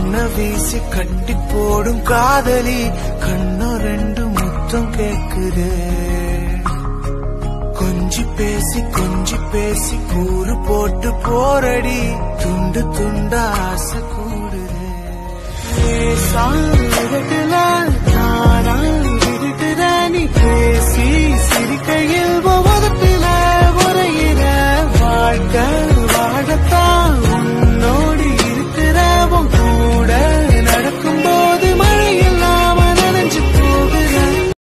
கண்ண வீசி கட்டி போடும் காதலி கண்ணோ ரெண்டு முத்தம் கேக்குது கொஞ்சி பேசி கொஞ்சி பேசி கூறு போட்டு போரடி துண்டு துண்டா ஆசை கூடுது ஏ சாமி